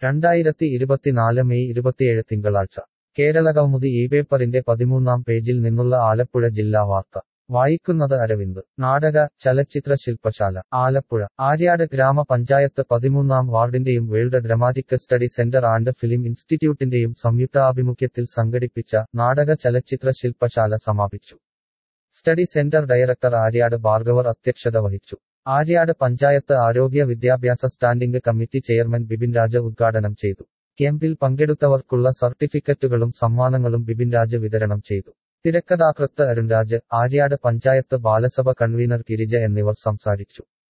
രണ്ടായിരത്തി ഇരുപത്തിനാല് മെയ് ഇരുപത്തിയേഴ് തിങ്കളാഴ്ച കേരളകൗമുദി ഈ പേപ്പറിന്റെ പതിമൂന്നാം പേജിൽ നിന്നുള്ള ആലപ്പുഴ ജില്ലാ വാർത്ത വായിക്കുന്നത് അരവിന്ദ് നാടക ചലച്ചിത്ര ശില്പശാല ആലപ്പുഴ ആര്യാട് ഗ്രാമപഞ്ചായത്ത് പതിമൂന്നാം വാർഡിന്റെയും world dramatic study centre and film ഇൻസ്റ്റിറ്റ്യൂട്ടിന്റെയും സംയുക്താഭിമുഖ്യത്തിൽ സംഘടിപ്പിച്ച നാടക ചലച്ചിത്ര ശില്പശാല സമാപിച്ചു study centre director Aryad Bhargavar അധ്യക്ഷത വഹിച്ചു ആര്യാട് പഞ്ചായത്ത് ആരോഗ്യ വിദ്യാഭ്യാസ standing committee chairman Bipin Raja ഉദ്ഘാടനം ചെയ്തു ക്യാമ്പിൽ പങ്കെടുത്തവർക്കുള്ള സർട്ടിഫിക്കറ്റുകളും സമ്മാനങ്ങളും ബിപിൻ രാജ് വിതരണം ചെയ്തു തിരക്കഥാകൃത്ത് അരുൺരാജ് ആര്യാട് പഞ്ചായത്ത് ബാലസഭ കൺവീനർ ഗിരിജ എന്നിവർ സംസാരിച്ചു